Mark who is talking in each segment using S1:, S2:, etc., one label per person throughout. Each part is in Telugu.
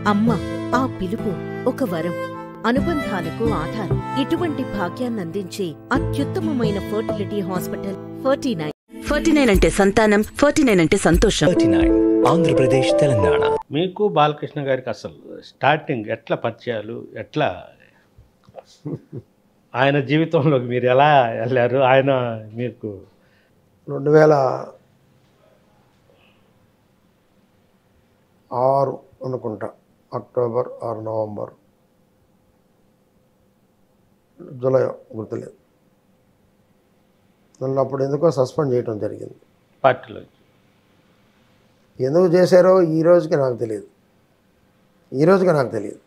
S1: అమ్మ ఆ పిలుపు ఒక వరం అనుబంధాలకు ఆధారం ఇటువంటి భాగ్యాన్నందించే అత్యుత్తమమైన fertility hospital forty nine
S2: forty nine అంటే సంతానం ఫార్టీ నైన్ అంటే సంతోషం
S3: థర్టీ నైన్ ఆంధ్రప్రదేశ్ తెలంగాణ
S4: మీకు బాలకృష్ణ గారికి అసలు స్టార్టింగ్ ఎట్లా పరిచయాలు ఎట్లా ఆయన జీవితంలోకి మీరు ఎలా వెళ్ళారు ఆయన మీకు
S5: రెండు వేల ఆరు అనుకుంటా అక్టోబర్ ఆరు నవంబర్ జూలై గుర్తులేదు నన్ను అప్పుడు ఎందుకో సస్పెండ్ చేయడం జరిగింది
S4: పార్టీలో
S5: ఎందుకు చేశారో ఈ రోజుకి నాకు తెలియదు ఈ రోజుకి నాకు తెలియదు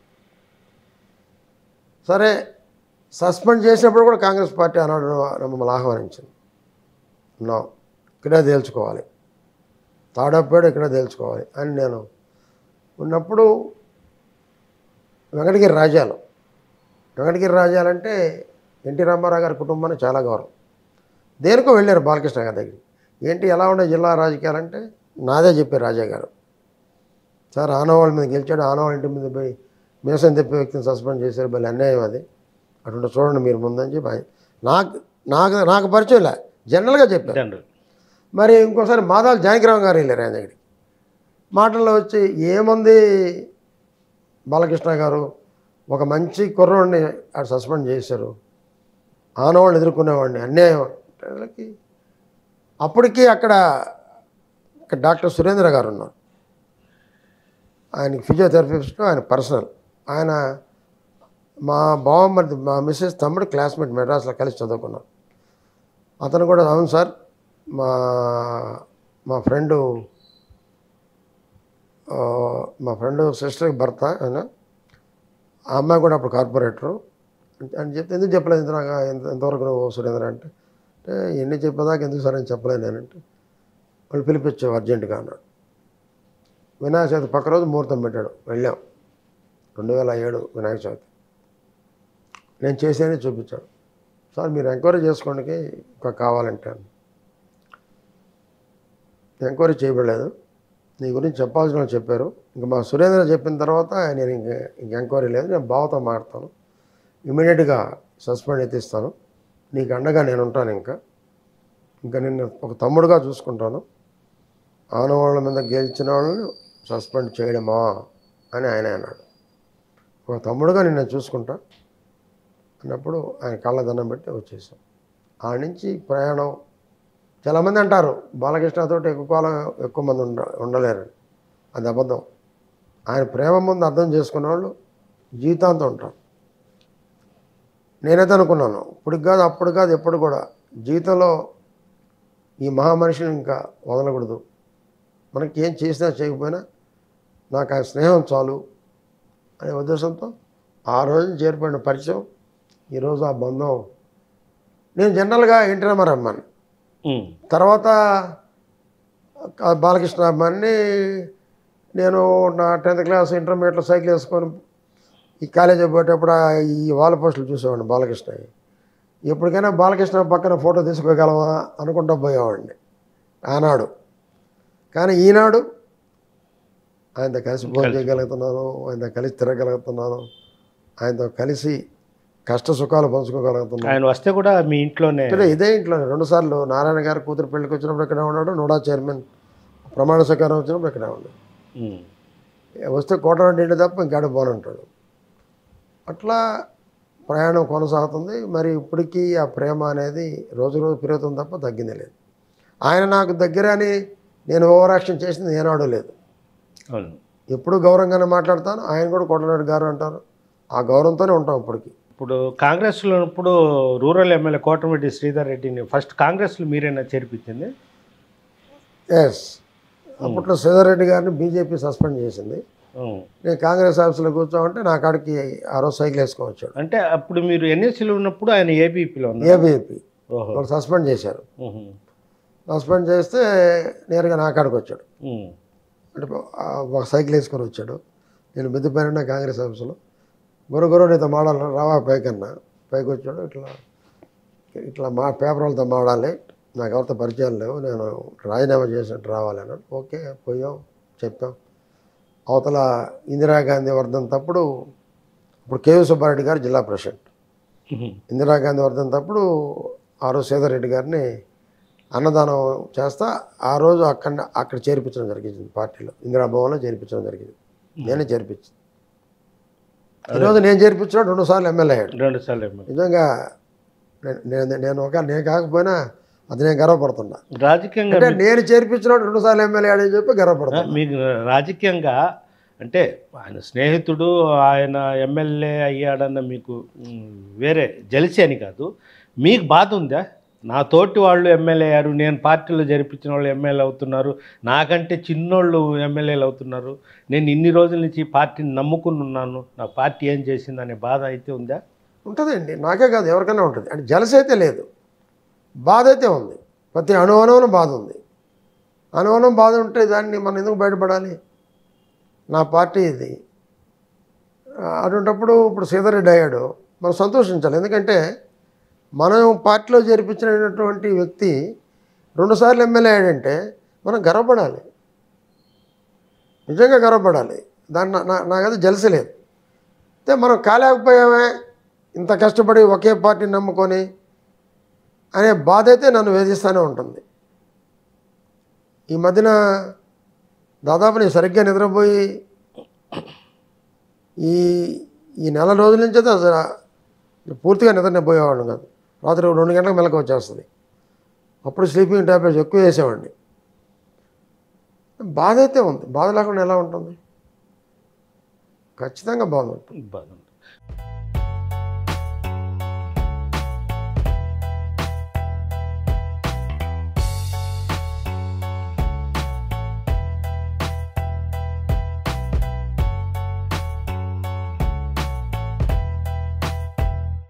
S5: సరే సస్పెండ్ చేసినప్పుడు కూడా కాంగ్రెస్ పార్టీ ఆనాడు మమ్మల్ని ఆహ్వానించింది నా ఇక్కడే తేల్చుకోవాలి తాడప్పాడు ఇక్కడే తేల్చుకోవాలి అని నేను ఉన్నప్పుడు వెంకటగిరి రాజ్యాలు వెంకటగిరి రాజ్యాలంటే ఎన్టీ రామారావు గారి కుటుంబానికి చాలా గౌరవం దేనికో వెళ్ళారు బాలకృష్ణ గారి దగ్గరికి ఏంటి ఎలా ఉండే జిల్లా రాజకీయాలంటే నాదే చెప్పారు రాజా గారు సార్ ఆనవాళ్ళ మీద గెలిచాడు ఆనవాళ్ళ ఇంటి మీద పోయి మీసం తెప్పే వ్యక్తిని సస్పెండ్ చేశారు భలే అన్యాయం అది అటువంటి చూడండి మీరు ముందని చెప్పి ఆయన- నాకు నాకు నాకు పరిచయం లే జనరల్గా చెప్పారు
S4: జనరల్
S5: మరి ఇంకోసారి మాదాల జానకిరామ్ గారు వెళ్ళారు ఆయన దగ్గరికి మాటల్లో వచ్చి ఏముంది బాలకృష్ణ గారు ఒక మంచి కుర్రోడిని ఆడు సస్పెండ్ చేశారు ఆనవాళ్ళు ఎదుర్కొనేవాడిని అన్యాయం అంటే వాళ్ళకి అప్పటికి అక్కడ ఇక్కడ డాక్టర్ సురేంద్ర గారు ఉన్నారు ఆయనకి ఫిజియోథెరపిస్ట్ ఆయన పర్సనల్ ఆయన మా బావమ్మది మా మిస్సెస్ తమ్ముడు క్లాస్మేట్ మెడ్రాస్లో కలిసి చదువుకున్నారు అతను కూడా అవును సార్ మా మా ఫ్రెండు ఆ, మా ఫ్రెండ్ సిస్టర్కి భర్త ఆయన ఆ అమ్మాయి కూడా అప్పుడు కార్పొరేటరు అని చెప్తే ఎందుకు చెప్పలేదు ఇంత నాకు ఎంత ఎంతవరకు నువ్వు సురేంద్ర అంటే అంటే ఎన్ని చెప్పేదాకా ఎందుకు సరే అని చెప్పలేదు నేనంటే వాళ్ళు పిలిపించావు అర్జెంటుగా అన్నాడు వినాయక చవితి పక్క రోజు ముహూర్తం పెట్టాడు వెళ్ళాం రెండు వేల ఏడు వినాయక చవితి నేను చేసేది చూపించాడు సార్ మీరు ఎంక్వైరీ చేసుకోవడానికి ఇంకా కావాలంటే అన్నాడు. ఎంక్వైరీ చేయబడలేదు నీ గురించి చెప్పాల్సిన వాళ్ళు చెప్పారు ఇంకా మా సురేంద్ర చెప్పిన తర్వాత నేను ఇంక ఇంక ఎంక్వైరీ లేదు నేను బావతో మాడతాను ఇమీడియట్గా సస్పెండ్ ఎత్తిస్తాను నీకు అండగా నేను ఉంటాను ఇంకా ఇంకా నిన్ను ఒక తమ్ముడుగా చూసుకుంటాను ఆనవాళ్ళ మీద గెలిచిన వాళ్ళని సస్పెండ్ చేయడమా అని ఆయన అన్నాడు ఒక తమ్ముడుగా నిన్ను చూసుకుంటా అన్నప్పుడు ఆయన కళ్ళ దండం పెట్టి వచ్చేసాం ఆ నుంచి ప్రయాణం చాలామంది అంటారు బాలకృష్ణతో ఎక్కువ కాలం ఎక్కువ మంది ఉండ ఉండలేరు అది అబద్ధం ఆయన ప్రేమ ముందు అర్థం చేసుకున్న వాళ్ళు జీవితాంతం ఉంటారు నేనైతే అనుకున్నాను ఇప్పుడు కాదు అప్పుడు కాదు ఎప్పుడు కూడా జీవితంలో ఈ మహామనిషిని ఇంకా వదలకూడదు మనకి ఏం చేసినా చేయకపోయినా నాకు ఆ స్నేహం చాలు అనే ఉద్దేశంతో ఆ రోజు చేరిపోయిన పరిచయం ఈరోజు ఆ బంధం నేను జనరల్గా ఎన్టీ రామారావు అమ్మాను
S4: ఉమ్.
S5: తర్వాత ఆ బాలకృష్ణ అమ్మాయిని నేను నా టెన్త్ క్లాస్ ఇంటర్మీడియట్లో సైకిల్ వేసుకొని ఈ కాలేజీ పోయేటప్పుడు ఆ ఈ వాల్ పోస్టులు చూసేవాడిని బాలకృష్ణ ఎప్పటికైనా బాలకృష్ణ పక్కన ఫోటో తీసుకోగలమా అనుకుంటూ పోయేవాడిని ఆనాడు కానీ ఈనాడు ఆయనతో కలిసి భోజనం చేయగలుగుతున్నాను ఆయనతో కలిసి తిరగలుగుతున్నాను ఆయనతో కలిసి కష్ట సుఖాలు పంచుకోగలుగుతున్నాను
S4: ఆయన వస్తే కూడా మీ ఇంట్లోనే
S5: ఇక్కడ ఇదే ఇంట్లో రెండు సార్లు నారాయణ గారు కూతురు పెళ్ళికి వచ్చినప్పుడు ఇక్కడే ఉన్నాడు నోడా చైర్మన్ ప్రమాణ స్వీకారం వచ్చినప్పుడు ఇక్కడే ఉన్నాడు
S4: ఉమ్.
S5: వస్తే కోటరెడ్డి ఇంటి తప్ప ఇంకాడ పోనంటాడు అట్లా ప్రయాణం కొనసాగుతుంది మరి ఇప్పటికీ ఆ ప్రేమ అనేది రోజు రోజు పెరుగుతుంది తప్ప తగ్గింది లేదు ఆయన నాకు దగ్గర అని నేను ఓవర్ యాక్షన్ చేసింది ఏనాడు లేదు
S4: అవును
S5: ఎప్పుడు గౌరవంగానే మాట్లాడతాను ఆయన కూడా కోటరెడ్డి గారు అంటారు ఆ గౌరవంతోనే ఉంటాం ఇప్పటికి
S4: ఇప్పుడు కాంగ్రెస్లో ఉన్నప్పుడు రూరల్ ఎమ్మెల్యే కోటమిరెడ్డి శ్రీధర్ రెడ్డిని ఫస్ట్ కాంగ్రెస్లో మీరైనా చేర్పించింది
S5: ఎస్ అప్పట్లో శ్రీధర్ రెడ్డి గారిని బీజేపీ సస్పెండ్ చేసింది
S4: ఉమ్.
S5: నేను కాంగ్రెస్ ఆఫీస్లో కూర్చోమంటే నా కాడికి ఆ రోజు సైకిల్ వేసుకొని వచ్చాడు
S4: అంటే అప్పుడు మీరు ఎన్ఎస్సీలో ఉన్నప్పుడు ఆయన ఏబీపీలో ఉన్నారు
S5: ఏబీపీ
S4: ఓహో
S5: వాళ్ళు సస్పెండ్ చేశారు
S4: ఉహు.
S5: సస్పెండ్ చేస్తే నేరుగా నా కాడికి వచ్చాడు
S4: ఉమ్.
S5: అంటే ఆ ఒక సైకిల్ వేసుకొని వచ్చాడు నేను మిద్దిపైన కాంగ్రెస్ ఆఫీసులో గురు గురు నీతో మాడాలి రావా పైకన్నా పైకి వచ్చాడు ఇట్లా ఇట్లా మా పేపర్ వాళ్ళతో మాడాలి నాకు ఎవరితో పరిచయాలు లేవు నేను రాజీనామా చేసినట్టు రావాలి అన్నాడు ఓకే పోయాం చెప్పాం అవతల ఇందిరాగాంధీ వర్ధంతప్పుడు ఇప్పుడు కేవీ సుబ్బారెడ్డి గారు జిల్లా ప్రెసిడెంట్
S4: ఉహుం.
S5: ఇందిరాగాంధీ వర్ధంతప్పుడు ఆ రోజు సేదర్ రెడ్డి గారిని అన్నదానం చేస్తా ఆ రోజు అక్కడ అక్కడ చేర్పించడం జరిగింది పార్టీలో ఇందిరాభవన్లో చేర్పించడం జరిగింది నేనే చేర్పించింది ఈరోజు నేను చేర్పించిన రెండు సార్లు ఎమ్మెల్యే అయ్యాడు
S4: రెండు సార్లు ఎమ్మెల్యే
S5: నిజంగా నేను- నేను నేను ఒక నేను కాకపోయినా అది నేను గర్వపడుతున్నా
S4: రాజకీయంగా
S5: అంటే నేను చేర్పించిన రెండు సార్లు ఎమ్మెల్యే అని చెప్పి గర్వపడుతున్నా
S4: మీకు రాజకీయంగా అంటే ఆయన స్నేహితుడు ఆయన ఎమ్మెల్యే అయ్యాడన్న మీకు మ్, వేరే జలిసి అని కాదు మీకు బాధ ఉందా నా తోటి వాళ్ళు ఎమ్మెల్యే అయ్యారు నేను పార్టీలో జరిపించిన వాళ్ళు ఎమ్మెల్యే అవుతున్నారు నాకంటే చిన్నోళ్ళు ఎమ్మెల్యేలు అవుతున్నారు నేను ఇన్ని రోజుల నుంచి ఈ పార్టీని నమ్ముకుని ఉన్నాను నా పార్టీ ఏం చేసిందనే బాధ అయితే ఉందా
S5: ఉంటుందండి నాకే కాదు ఎవరికైనా ఉంటుంది అంటే జలస అయితే లేదు బాధ అయితే ఉంది ప్రతి అణు అణువున బాధ ఉంది అణువనం బాధ ఉంటే దాన్ని మనం ఎందుకు బయటపడాలి నా పార్టీ ఇది ఆ, అటువంటప్పుడు ఇప్పుడు సీతారెడ్డి అయ్యాడు మనం సంతోషించాలి ఎందుకంటే మనం పార్టీలో చేర్పించినటువంటి వ్యక్తి రెండుసార్లు ఎమ్మెల్యే అయ్యాడంటే మనం గర్వపడాలి నిజంగా గర్వపడాలి దాన్ని నా- నా- నాకైతే జలసలేదు అయితే మనం కాలేకపోయామే ఇంత కష్టపడి ఒకే పార్టీని నమ్ముకొని అనే బాధ అయితే నన్ను వేధిస్తూనే ఉంటుంది ఈ మధ్యన దాదాపు నేను సరిగ్గా నిద్రపోయి ఈ ఈ నెల రోజుల నుంచి అయితే అసలు పూర్తిగా నిద్ర పోయేవాడిని కాదు రాత్రి రెండు గంటలకు మెలకు వచ్చేస్తుంది అప్పుడు స్లీపింగ్ ట్యాబ్లెట్స్ ఎక్కువ వేసేవాడిని బాధ అయితే ఉంది బాధ లేకుండా ఎలా ఉంటుంది ఖచ్చితంగా బాధ ఉంటుంది
S4: బాధ ఉంది